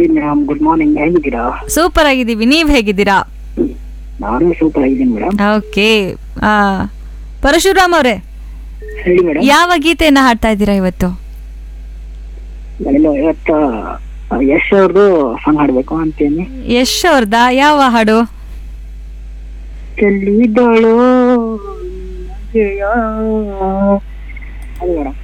ಶ್ರುತಿ madam good morning ಹೇಗಿದ್ದೀರಾ super ಆಗಿದ್ದೀವಿ ನೀವ್ ಹೇಗಿದ್ದೀರಾ ನಾನು ಸೂಪರ್ ಆಗಿದ್ದೀನಿ ಮೇಡಮ್ ಓಕೆ ಪರಶುರಾಮ್ ಅವರೇ ಹೇಳಿ ಮೇಡಮ್ ಯಾವ ಗೀತೆಯನ್ನ ಹಾಡ್ತಾ ಇದ್ದೀರಾ ಇವತ್ತು ನಾನು ಇವತ್ತು ಆ, ಯಶ್ ಅವ್ರದ್ದು ಸಾಂಗ್ ಹಾಡ್ಬೇಕು ಅಂತೀನಿ ಯಶ್ ಅವ್ರದಾ ಯಾವ ಹಾಡು ಚೆಲ್ಲಿದಳು ನಗೆಯ. ಅದು ಮೇಡಮ್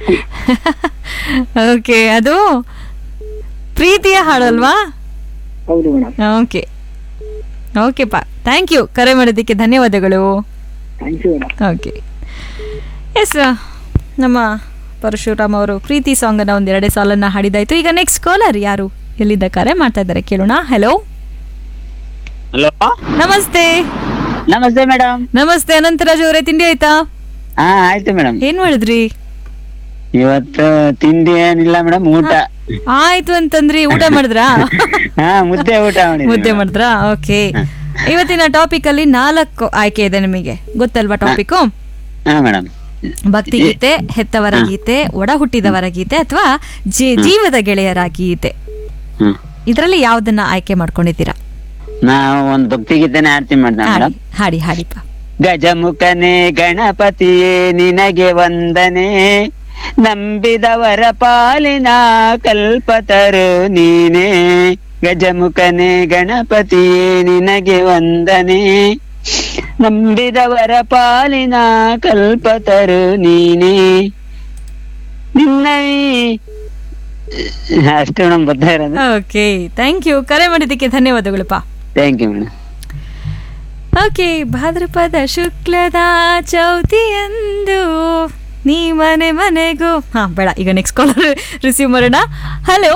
ಓಕೆ ಅದು ಪ್ರೀತಿಯ ಹಾಡು ಅಲ್ವಾ ಹೌದು ಮೇಡಮ್ ಓಕೆ ಓಕೆಪ್ಪ ಥ್ಯಾಂಕ್ ಯು ಕರೆ ಮಾಡೋದಕ್ಕೆ ಧನ್ಯವಾದಗಳು thank you madam okay yes ನಮ್ಮ ಪರಶುರಾಮ್ ಅವರು ಪ್ರೀತಿ ಸಾಂಗನ್ನು ಒಂದೆರಡೇ ಸಾಲನ್ನ ಹಾಡಿದಾಯ್ತು ಈಗ ನೆಕ್ಸ್ಟ್ ಕಾಲರ್ ಯಾರು ಎಲ್ಲಿಂದ ಕರೆ ಮಾಡ್ತಾ ಇದ್ದಾರೆ ಕೇಳೋಣ ಹಲೋ ಹಲೋ ನಮಸ್ತೆ ನಮಸ್ತೆ ಮೇಡಮ್ ನಮಸ್ತೆ ಅನಂತರಾಜ್ ಅವರೇ ತಿಂಡಿ ಆಯ್ತಾ ಹಾ ಆಯ್ತು ಮೇಡಮ್ ಏನ್ ಮಾಡಿದ್ರಿ ಇವತ್ತು ತಿಂಡಿ ಏನಿಲ್ಲ ಮೇಡಮ್ ಊಟ ಆಯ್ತು ಅಂತಂದ್ರಿ ಊಟ ಮಾಡಿದ್ರಾ ಹಾ ಮುದ್ದೆ ಊಟ ಮಾಡಿದ್ವಿ ಮುದ್ದೆ madam. ಮಾಡಿದ್ರಾ ಓಕೆ ಇವತ್ತಿನ ಟಾಪಿಕ್ ಅಲ್ಲಿ ನಾಲ್ಕು ಆಯ್ಕೆ ಇದೆ ನಿಮಗೆ ಗೊತ್ತಲ್ವಾ ಟಾಪಿಕ್ ಹಾ ಮೇಡಮ್ ಭಕ್ತಿ ಗೀತೆ ಹೆತ್ತವರ ಗೀತೆ ಒಡ ಹುಟ್ಟಿದವರ ಗೀತೆ ಅಥವಾ ಜೀವದ ಗೆಳೆಯರ ಗೀತೆ ಹ್ಮ್ ಇದರಲ್ಲಿ ಯಾವ್ದನ್ನ ಆಯ್ಕೆ ಮಾಡ್ಕೊಂಡಿದ್ದೀರಾ ನಾವು ಒಂದ್ ಭಕ್ತಿ ಗೀತೆನೆ ಆಡ್ತೀವಿ ಮೇಡಮ್ ಹಾಡಿ ಹಾಡಿ ಹಾಡಿಪ್ಪ ಗಜಮುಖನೇ ಗಣಪತಿಯೇ ನಿನಗೆ ವಂದನೆ ನಂಬಿದವರ ಪಾಲಿನ ಕಲ್ಪತರು ನೀನೇ ಗಜಮುಖನೇ ಗಣಪತಿಯೇ ನಿನಗೆ ವಂದನೆ ನಂಬಿದವರ ಪಾಲಿನ ಕಲ್ಪತರು ನೀನೇ ನಿನ್ನ ಈ- ಅಷ್ಟು ನಮ್ಗೆ ಬರ್ತಾ ಇರೋದು ಓಕೆ ಥ್ಯಾಂಕ್ ಯು ಕರೆ ಮಾಡಿದ್ದಕ್ಕೆ ಧನ್ಯವಾದಗಳಪ್ಪ ಥ್ಯಾಂಕ್ ಯು ಮೇಡಮ್ ಓಕೆ ಭಾದ್ರಪದ ಶುಕ್ಲದ ಚೌತಿಯಂದು ನೀ ಮನೆ ಮನೆಗೂ ಹಾ ಬೇಡ ಈಗ ನೆಕ್ಸ್ಟ್ ಕಾಲರ್ ರಿಸೀವ್ ಮಾಡೋಣ hello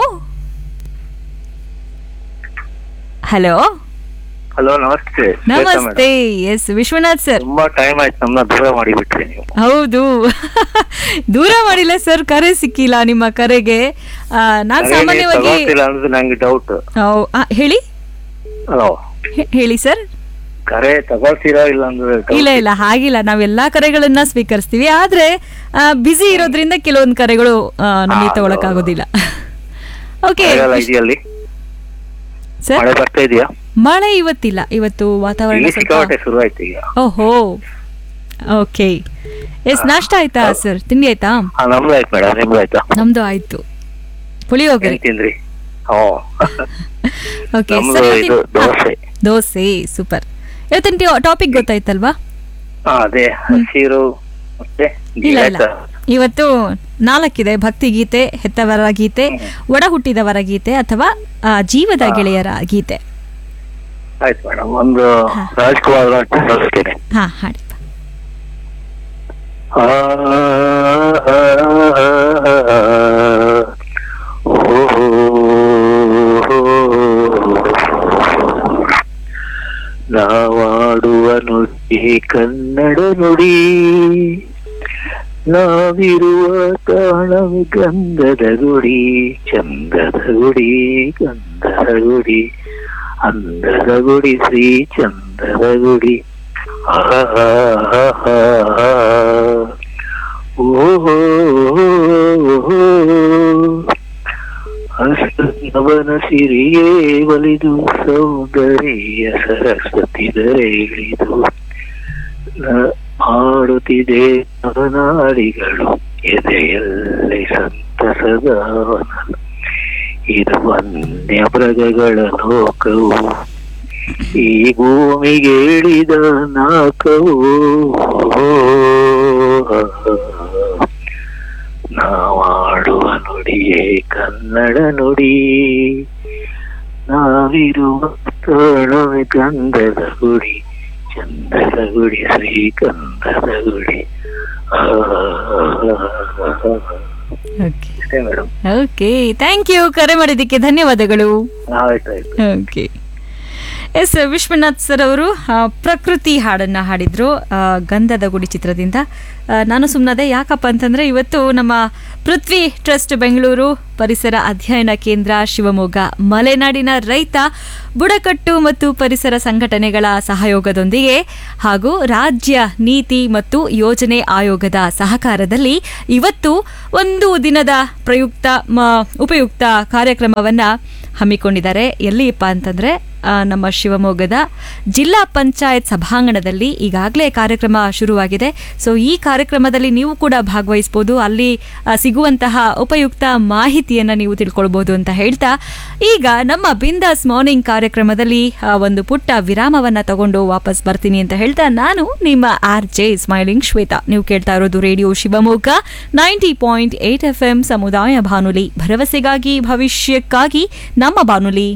hello hello namaste Shweta namaste yes Vishwanath sir madam. ತುಂಬಾ ಟೈಮ್ ಆಯ್ತು ನಮ್ಮನ್ನ ದೂರ ಮಾಡಿಬಿಟ್ರಿ ನೀವು ಹೌದು ದೂರ ಮಾಡಿಲ್ಲ ಸರ್ ಕರೆ ಸಿಕ್ಕಿಲ್ಲ ನಿಮ್ಮ ಕರೆಗೆ ಆ, ನಾನ್ ನನಗೆ ಸಾಮಾನ್ಯವಾಗಿ ತಗೊಳ್ತಿಲ್ಲ ಅನ್ನೋದು ನಂಗೆ ಡೌಟ್ ಹೌ- ಆ, ಹೇಳಿ ಹಲೋ ಹೇ- ಹೇಳಿ ಸರ್ ಕರೆ ತಗೊಳ್ತೀರಾ ಇಲ್ಲ ಅಂದ್ರೆ doubt. ಇಲ್ಲ ಇಲ್ಲ ಹಾಗಿಲ್ಲ ನಾವೆಲ್ಲಾ ಕರೆಗಳನ್ನ ಸ್ವೀಕರಿಸ್ತೀವಿ ಆದ್ರೆ ಬಿಸಿ ಇರೋದ್ರಿಂದ ಕೆಲವೊಂದು ಕರೆಗಳು ಆ, ನಮಗೆ ಹಾ, ತಗೊಳಕ್ ಆಗೋದಿಲ್ಲ ಓಕೆ ಮಳೆಗಾಲ ಇದೆಯಲ್ಲಿ ಸರ್ ಮಳೆ ಬರ್ತಾ ಇದೆಯಾ ಮಳೆ ಇವತ್ತಿಲ್ಲ ಇವತ್ತು ವಾತಾವರಣ ಇಲ್ಲಿ ಸ್ವಲ್ಪ ಸಿಕ್ಕಾಪಟ್ಟೆ ಶುರು ಆಯ್ತು ಈಗ ಓಹೋ ಓಕೆ ಎಸ್ ನಾಷ್ಟ ಆಯ್ತಾ ಸರ್ ತಿಂಡಿ ಆಯ್ತಾ ಹಾ ನಮ್ದು ಆಯ್ತು ಮೇಡಮ್ ನಿಮ್ದು ಆಯ್ತಾ ನಮ್ದು ಆಯ್ತು ಪುಳಿಯೋಗರೆ ಏನ್ ತಿಂದ್ರಿ ಓ ಓಕೆ ನಮ್ದು ಇದು ದೋಸೆ ದೋಸೆ ಸೂಪರ್ ಇವತ್ತಿನ ಟಾಪಿಕ್ ಗೊತ್ತಾಯ್ತಲ್ವಾ ಹಾ ಅದೇ ಹಸಿರು ಮತ್ತೆ ಇಲ್ಲ ಇಲ್ಲ ಗೀತ. ಇವತ್ತು ನಾಲ್ಕಿದೆ ಭಕ್ತಿ ಗೀತೆ ಹೆತ್ತವರ ಗೀತೆ ಒಡ ಹುಟ್ಟಿದವರ ಗೀತೆ ಅಥವಾ ಆ, ಜೀವದ ಗೆಳೆಯರ ಗೀತೆ ಆಯ್ತು ಮೇಡಮ್ ಒಂದು ರಾಜ್ಕುಮಾರ್ ಅಂತ ಕಳಿಸ್ತೇನೆ ಹಾ ಹಾಡಿಪ್ಪ ಆ, ಆ, ಆ, ಆ, ಓ, ನಾವಾಡುವ ನುಡಿ ಕನ್ನಡ ನುಡಿ ನಾವಿರುವ ತಾಣವೇ ಗಂಧದ ಗುಡಿ ಚಂದದ ಗುಡಿ ಗಂಧದ ಗುಡಿ ಅಂದದ ಗುಡಿ ಶ್ರೀ ಚಂದದ ಗುಡಿ ಆಹಾಹಾಹಾ. ಓಹೋ ಹಸ್ತವನ ಸಿರಿಯೇ ಒಲಿದು ಸೌಂದರ್ಯ ಸರಸ್ವತಿ ದರೆ ಇಳಿದು ನ- ಆಡುತ್ತಿದೆ ನವನಾಡಿಗಳು ಎದೆಯಲ್ಲಿ ಸಂತಸದ ವನಲು. ಇದು ವನ್ಯ ಮೃಗಗಳ ಲೋಕವು ಈ ಭೂಮಿಗೆ ಇಳಿದ ನಾಕವು ನಾವಾಡುವ ನುಡಿಯೇ ಕನ್ನಡ ನುಡಿ ನಾವಿರುವ ತಾಣವೇ ಗಂಧದ ಗುಡಿ ಚಂದದ ಗುಡಿ ಶ್ರೀಗಂಧದ ಗುಡಿ ಆ, ಓಕೆ ಅಷ್ಟೇ ಮೇಡಮ್ ಓಕೆ ಥ್ಯಾಂಕ್ ಯು ಕರೆ ಮಾಡಿದ್ದಕ್ಕೆ ಧನ್ಯವಾದಗಳು ಆಯ್ತಾಯ್ತು ಓಕೆ ಎಸ್ ವಿಶ್ವನಾಥ್ ಸರ್ ಅವರು ಆ, ಪ್ರಕೃತಿ ಹಾಡನ್ನ ಹಾಡಿದ್ರು ಆ, ಗಂಧದ ಗುಡಿ ಚಿತ್ರದಿಂದ ಆ, ನಾನು ಸುಮ್ಮನದೆ ಯಾಕಪ್ಪ ಅಂತಂದರೆ ಇವತ್ತು ನಮ್ಮ ಪೃಥ್ವಿ ಟ್ರಸ್ಟ್ ಬೆಂಗಳೂರು ಪರಿಸರ ಅಧ್ಯಯನ ಕೇಂದ್ರ ಶಿವಮೊಗ್ಗ ಮಲೆನಾಡಿನ ರೈತ ಬುಡಕಟ್ಟು ಮತ್ತು ಪರಿಸರ ಸಂಘಟನೆಗಳ ಸಹಯೋಗದೊಂದಿಗೆ ಹಾಗೂ ರಾಜ್ಯ ನೀತಿ ಮತ್ತು ಯೋಜನೆ ಆಯೋಗದ ಸಹಕಾರದಲ್ಲಿ ಇವತ್ತು ಒಂದು ದಿನದ ಪ್ರಯುಕ್ತ ಮ- ಉಪಯುಕ್ತ ಕಾರ್ಯಕ್ರಮವನ್ನು ಹಮ್ಮಿಕೊಂಡಿದ್ದಾರೆ ಎಲ್ಲಿಯಪ್ಪ ಅಂತಂದರೆ ನಮ್ಮ ಶಿವಮೊಗ್ಗದ ಜಿಲ್ಲಾ ಪಂಚಾಯತ್ ಸಭಾಂಗಣದಲ್ಲಿ ಈಗಾಗಲೇ ಕಾರ್ಯಕ್ರಮ ಶುರುವಾಗಿದೆ ಸೊ ಈ ಕಾರ್ಯಕ್ರಮದಲ್ಲಿ ನೀವು ಕೂಡ ಭಾಗವಹಿಸ್ಬೋದು ಅಲ್ಲಿ ಆ, ಸಿಗುವಂತಹ ಉಪಯುಕ್ತ ಮಾಹಿತಿಯನ್ನು ನೀವು ತಿಳ್ಕೊಳ್ಬೋದು ಅಂತ ಹೇಳ್ತಾ ಈಗ ನಮ್ಮ ಬಿಂದಾಸ್ ಮಾರ್ನಿಂಗ್ ಕಾರ್ಯಕ್ರಮದಲ್ಲಿ ಆ, ಒಂದು ಪುಟ್ಟ ವಿರಾಮವನ್ನು ತಗೊಂಡು ವಾಪಸ್ ಬರ್ತೀನಿ ಅಂತ ಹೇಳ್ತಾ ನಾನು ನಿಮ್ಮ ಆರ್ ಜೆ ಸ್ಮೈಲಿಂಗ್ ಶ್ವೇತಾ ನೀವು ಕೇಳ್ತಾ ಇರೋದು radio Shivamogga ninety point eight F M ಸಮುದಾಯ ಬಾನುಲಿ ಭರವಸೆಗಾಗಿ ಭವಿಷ್ಯಕ್ಕಾಗಿ ನಮ್ಮ ಬಾನುಲಿ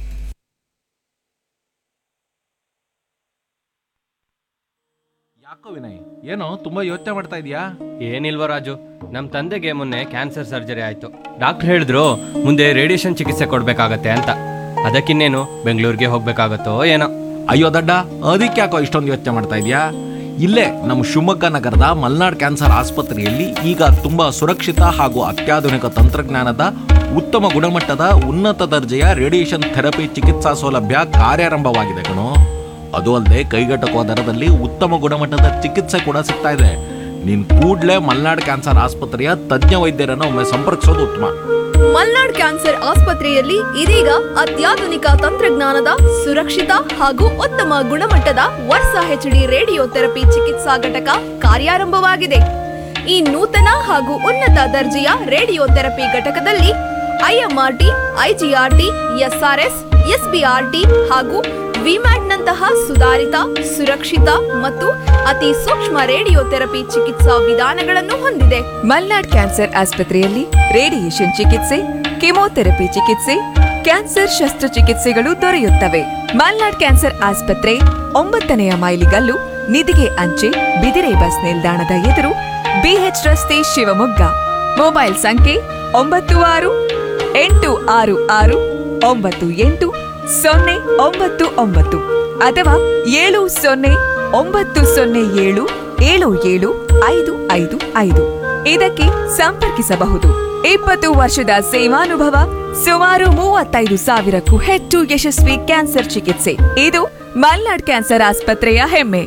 ಯಾಕೋ ವಿನಯ್ ಏನೋ ತುಂಬಾ ಯೋಚನೆ ಮಾಡ್ತಾ ಇದೀಯಾ ಏನಿಲ್ವ ರಾಜು ನಮ್ಮ ತಂದೆಗೆ ಮೊನ್ನೆ ಕ್ಯಾನ್ಸರ್ ಸರ್ಜರಿ ಆಯಿತು ಡಾಕ್ಟರ್ ಹೇಳಿದ್ರು ಮುಂದೆ ರೇಡಿಯೇಷನ್ ಚಿಕಿತ್ಸೆ ಕೊಡಬೇಕಾಗತ್ತೆ ಅಂತ ಅದಕ್ಕಿನ್ನೇನು ಬೆಂಗಳೂರಿಗೆ ಹೋಗ್ಬೇಕಾಗತ್ತೋ ಏನೋ ಅಯ್ಯೋ ದಡ್ಡ ಅದಕ್ಕೆ ಯಾಕೋ ಇಷ್ಟೊಂದು ಯೋಚನೆ ಮಾಡ್ತಾ ಇದೀಯಾ ಇಲ್ಲೇ ನಮ್ಮ ಶಿವಮೊಗ್ಗ ನಗರದ ಮಲ್ನಾಡ್ ಕ್ಯಾನ್ಸರ್ ಆಸ್ಪತ್ರೆಯಲ್ಲಿ ಈಗ ತುಂಬಾ ಸುರಕ್ಷಿತ ಹಾಗೂ ಅತ್ಯಾಧುನಿಕ ತಂತ್ರಜ್ಞಾನದ ಉತ್ತಮ ಗುಣಮಟ್ಟದ ಉನ್ನತ ದರ್ಜೆಯ ರೇಡಿಯೇಷನ್ ಥೆರಪಿ ಚಿಕಿತ್ಸಾ ಸೌಲಭ್ಯ ಕಾರ್ಯಾರಂಭವಾಗಿದೆ ಕಣೋ ಅದು ಅಲ್ಲದೆ ಕೈಗೆಟಕುವ ದರದಲ್ಲಿ ಉತ್ತಮ ಗುಣಮಟ್ಟದ ಚಿಕಿತ್ಸೆ ಕೂಡ ಸಿಗ್ತಾ ಇದೆ ನೀನ್ ಕೂಡ್ಲೇ ಮಲ್ನಾಡ್ ಕ್ಯಾನ್ಸರ್ ಆಸ್ಪತ್ರೆಯ ತಜ್ಞ ವೈದ್ಯರನ್ನು ಒಮ್ಮೆ ಸಂಪರ್ಕಿಸೋದು ಉತ್ತಮ ಮಲ್ನಾಡ್ ಕ್ಯಾನ್ಸರ್ ಆಸ್ಪತ್ರೆಯಲ್ಲಿ ಇದೀಗ ಅತ್ಯಾಧುನಿಕ ತಂತ್ರಜ್ಞಾನದ ಸುರಕ್ಷಿತ ಹಾಗೂ ಉತ್ತಮ ಗುಣಮಟ್ಟದ ವರ್ಸ ಹೆಚ್ಡಿ ರೇಡಿಯೋ ಥೆರಪಿ ಚಿಕಿತ್ಸಾ ಘಟಕ ಕಾರ್ಯಾರಂಭವಾಗಿದೆ ಈ ನೂತನ ಹಾಗೂ ಉನ್ನತ ದರ್ಜೆಯ ರೇಡಿಯೋ ಥೆರಪಿ ಘಟಕದಲ್ಲಿ ಐಎಂಆರ್ಟಿ ಐಜಿಆರ್ಟಿ ಎಸ್ಆರ್ಎಸ್ ಎಸ್ಬಿಆರ್ಟಿ ಹಾಗೂ ವಿಮ್ಯಾಟ್ನಂತಹ ಸುಧಾರಿತ ಸುರಕ್ಷಿತ ಮತ್ತು ಅತಿ ಸೂಕ್ಷ್ಮ ರೇಡಿಯೋ ಥೆರಪಿ ಚಿಕಿತ್ಸಾ ವಿಧಾನಗಳನ್ನು ಹೊಂದಿದೆ ಮಲ್ನಾಡ್ ಕ್ಯಾನ್ಸರ್ ಆಸ್ಪತ್ರೆಯಲ್ಲಿ ರೇಡಿಯೇಷನ್ ಚಿಕಿತ್ಸೆ ಕೆಮೊಥೆರಪಿ ಚಿಕಿತ್ಸೆ ಕ್ಯಾನ್ಸರ್ ಶಸ್ತ್ರಚಿಕಿತ್ಸೆಗಳು ದೊರೆಯುತ್ತವೆ ಮಲ್ನಾಡ್ ಕ್ಯಾನ್ಸರ್ ಆಸ್ಪತ್ರೆ ಒಂಬತ್ತನೆಯ ಮೈಲಿಗಲ್ಲು ನಿಧಿಗೆ ಅಂಚೆ ಬಿದಿರೆ ಬಸ್ ನಿಲ್ದಾಣದ ಎದುರು ಬಿಎಚ್ ರಸ್ತೆ ಶಿವಮೊಗ್ಗ ಮೊಬೈಲ್ ಸಂಖ್ಯೆ ಒಂಬತ್ತು ಆರು ಎಂಟು ಆರು ಆರು ಒಂಬತ್ತು ಎಂಟು ಸೊನ್ನೆ ಒಂಬತ್ತು ಒಂಬತ್ತು ಅಥವಾ ಏಳು ಸೊನ್ನೆ ಒಂಬತ್ತು ಸೊನ್ನೆ ಏಳು ಏಳು ಏಳು ಐದು ಐದು ಐದು ಇದಕ್ಕೆ ಸಂಪರ್ಕಿಸಬಹುದು ಇಪ್ಪತ್ತು ವರ್ಷದ ಸೇವಾನುಭವ ಸುಮಾರು ಮೂವತ್ತೈದು ಸಾವಿರಕ್ಕೂ ಹೆಚ್ಚು ಯಶಸ್ವಿ ಕ್ಯಾನ್ಸರ್ ಚಿಕಿತ್ಸೆ ಇದು ಮಲ್ನಾಡ್ ಕ್ಯಾನ್ಸರ್ ಆಸ್ಪತ್ರೆಯ ಹೆಮ್ಮೆ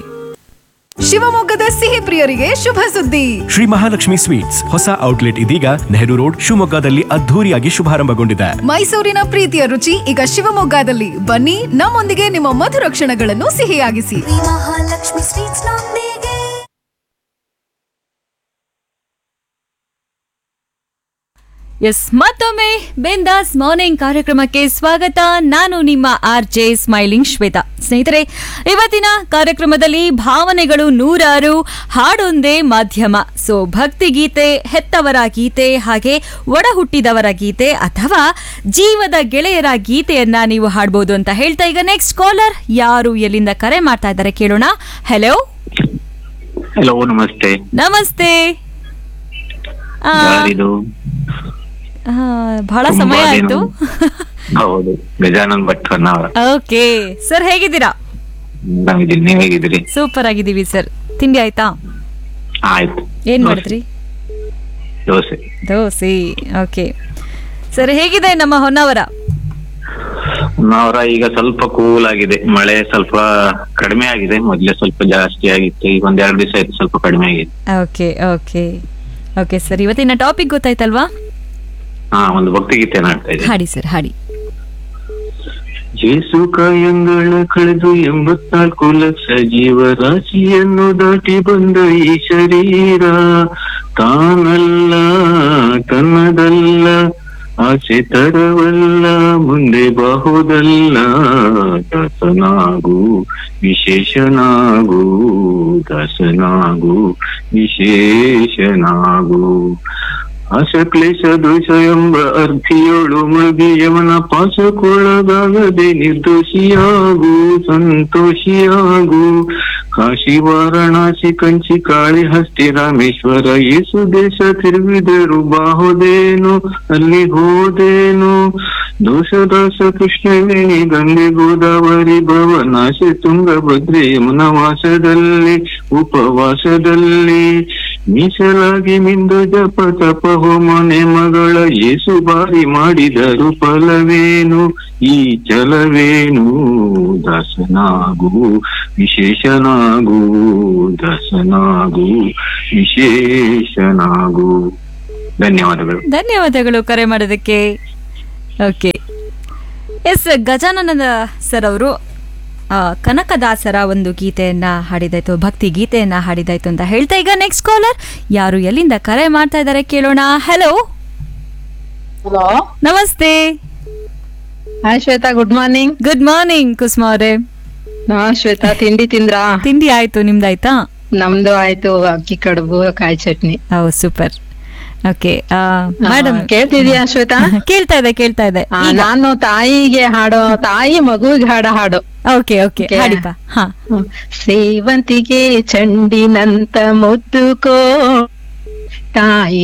ಶಿವಮೊಗ್ಗದ ಸಿಹಿ ಪ್ರಿಯರಿಗೆ ಶುಭ ಸುದ್ದಿ ಶ್ರೀ ಮಹಾಲಕ್ಷ್ಮಿ ಸ್ವೀಟ್ಸ್ ಹೊಸ ಔಟ್ಲೆಟ್ ಇದೀಗ ನೆಹರು ರೋಡ್ ಶಿವಮೊಗ್ಗದಲ್ಲಿ ಅದ್ಧೂರಿಯಾಗಿ ಶುಭಾರಂಭಗೊಂಡಿದೆ ಮೈಸೂರಿನ ಪ್ರೀತಿಯ ರುಚಿ ಈಗ ಶಿವಮೊಗ್ಗದಲ್ಲಿ ಬನ್ನಿ ನಮ್ಮೊಂದಿಗೆ ನಿಮ್ಮ ಮಧುರ ಕ್ಷಣಗಳನ್ನು ಸಿಹಿಯಾಗಿಸಿ ಮಹಾಲಕ್ಷ್ಮಿ ಸ್ವೀಟ್ಸ್ ನೊಂದಿಗೆ ಎಸ್ ಮತ್ತೊಮ್ಮೆ ಬಿಂದಾಸ್ ಮಾರ್ನಿಂಗ್ ಕಾರ್ಯಕ್ರಮಕ್ಕೆ ಸ್ವಾಗತ ನಾನು ನಿಮ್ಮ ಆರ್ ಜೆ ಸ್ಮೈಲಿಂಗ್ ಶ್ವೇತಾ ಸ್ನೇಹಿತರೆ ಇವತ್ತಿನ ಕಾರ್ಯಕ್ರಮದಲ್ಲಿ ಭಾವನೆಗಳು ನೂರಾರು ಹಾಡೊಂದೇ ಮಾಧ್ಯಮ ಸೊ ಭಕ್ತಿಗೀತೆ ಹೆತ್ತವರ ಗೀತೆ ಹಾಗೆ ಒಡ ಹುಟ್ಟಿದವರ ಗೀತೆ ಅಥವಾ ಜೀವದ ಗೆಳೆಯರ ಗೀತೆಯನ್ನ ನೀವು ಹಾಡ್ಬೋದು ಅಂತ ಹೇಳ್ತಾ ಈಗ ನೆಕ್ಸ್ಟ್ ಕಾಲರ್ ಯಾರು ಎಲ್ಲಿಂದ ಕರೆ ಮಾಡ್ತಾ ಇದ್ದಾರೆ ಕೇಳೋಣ ಹಲೋ ಹಲೋ ನಮಸ್ತೆ ನಮಸ್ತೆ ಆ, ಯಾರಿದು ಆ, ಬಹಳ ತುಂಬಾ ಸಮಯ ದಿನ. ಆಯ್ತು ಹೌದು ಗಜಾನನ್ ಭಟ್ ಹೊನ್ನಾವರ ಓಕೆ ಸರ್ ಹೇಗಿದ್ದೀರಾ ನಾವಿದ್ದೀನಿ ನೀವ್ ಹೇಗಿದ್ದೀರಿ ಸೂಪರ್ ಆಗಿದ್ದೀವಿ ಸರ್ ತಿಂಡಿ ಆಯ್ತಾ ಆಯ್ತು ಏನ್ ದೋಸೆ. ಮಾಡಿದ್ರಿ ದೋಸೆ ದೋಸೆ ಓಕೆ ಸರ್ ಹೇಗಿದೆ ನಮ್ಮ ಹೊನ್ನಾವರ ಹೊನ್ನಾವರ ಈಗ ಸ್ವಲ್ಪ ಕೂಲ್ ಆಗಿದೆ ಮಳೆ ಸ್ವಲ್ಪ ಕಡಿಮೆ ಆಗಿದೆ ಮೊದ್ಲೇ ಸ್ವಲ್ಪ ಜಾಸ್ತಿ ಆಗಿತ್ತು ಈಗ ಒಂದ್ ಎರಡು ದಿವಸ ಆಯ್ತು ಸ್ವಲ್ಪ ಕಡಿಮೆ ಆಗಿದೆ ಓಕೆ ಓಕೆ ಓಕೆ ಸರ್ ಇವತ್ತಿನ ಟಾಪಿಕ್ ಗೊತ್ತಾಯ್ತಲ್ವಾ ಹಾ ಒಂದು ಭಕ್ತಿಗೀತೆ ನಾಡ್ತಾ ಇದೆ ಹಾಡಿ ಸರ್ ಹಾಡಿ ಜೇಸು ಕಾಯಂಗಳ ಕಳೆದು ಎಂಬತ್ನಾಲ್ಕು ಲಕ್ಷ ಜೀವರಾಶಿಯನ್ನು ದಾಟಿ ಬಂದ ಈ ಶರೀರ ತಾನಲ್ಲ ತನ್ನದಲ್ಲ ಆಸೆ ತರವಲ್ಲ ಮುಂದೆ ಬಾಹುದಲ್ಲ ದಾಸನಾಗು ವಿಶೇಷನಾಗು ದಾಸನಾಗು ವಿಶೇಷನಾಗು ಆಶ ಕ್ಲೇಶ ದೋಷ ಎಂಬ ಅರ್ಥಿಯೋಳು ಮುಳುಗಿ ಯವನ ಪಾಶಕ್ಕೊಳಗಾಗದೆ ನಿರ್ದೋಷಿಯಾಗು ಸಂತೋಷಿಯಾಗು ಕಾಶಿ ವಾರಣಾಸಿ ಕಂಚಿ ಕಾಳಿ ಹಸ್ತಿ ರಾಮೇಶ್ವರ ಯೇಸು ದೇಶ ತಿರುಗಿದರು ಬಾಹುದೇನು ಅಲ್ಲಿ ಹೋದೇನು ದೋಷ ದಾಸ ಕೃಷ್ಣವೇಣಿ ಗಂಗೆ ಗೋದಾವರಿ ಭವನಾಶಿ ತುಂಗಭದ್ರೆ ಯಮುನ ವಾಸದಲ್ಲಿ ಉಪವಾಸದಲ್ಲಿ ಮೀಸಲಾಗಿ ಮಿಂದು ಜಪ ತಪ ಹೋಮ ನೇಮಗಳ ಏಸು ಬಾರಿ ಮಾಡಿದರು ಫಲವೇನು ಈ ಚಲವೇನು ದಾಸನಾಗು ವಿಶೇಷನಾಗು ದಾಸನಾಗು ವಿಶೇಷನಾಗು ಧನ್ಯವಾದಗಳು ಧನ್ಯವಾದಗಳು ಕರೆ ಮಾಡೋದಕ್ಕೆ ಓಕೆ ಎಸ್ ಗಜಾನಂದ ಸರ್ ಅವರು ಆ, ಕನಕದಾಸರ ಒಂದು ಗೀತೆಯನ್ನ ಹಾಡಿದಾಯ್ತು ಭಕ್ತಿ ಗೀತೆಯನ್ನ ಹಾಡಿದಾಯ್ತು ಅಂತ ಹೇಳ್ತಾ ಈಗ ನೆಕ್ಸ್ಟ್ ಕಾಲರ್ ಯಾರು ಎಲ್ಲಿಂದ ಕರೆ ಮಾಡ್ತಾ ಇದ್ದಾರೆ ಕೇಳೋಣ hello hello namaste hi Shweta good morning good morning Kusuma ಅವರೇ ಹಾ ಶ್ವೇತಾ ತಿಂಡಿ ತಿಂದ್ರಾ ತಿಂಡಿ ಆಯ್ತು ನಿಮ್ದಾಯ್ತಾ ನಮ್ದು ಆಯ್ತು ಅಕ್ಕಿ ಕಡುಬು ಕಾಯಿ chutney oh super okay madam ಕೇಳ್ತಿದ್ಯಾ ಶ್ವೇತಾ ಕೇಳ್ತಾ ಇದೆ ಕೇಳ್ತಾ ಇದೆ ಆ, ನಾನು ತಾಯಿಗೆ ಹಾಡೋ ತಾಯಿ ಮಗುವಿಗೆ ಹಾಡೋ ಹಾಡು ಓಕೆ ಓಕೆ Okay. ಹಾಡಿಪ್ಪ ಹಾ ಹ್ಮ್. ಸೇವಂತಿಗೆ ಚಂಡಿನಂತ ಮುದ್ದುಕೋ ತಾಯಿ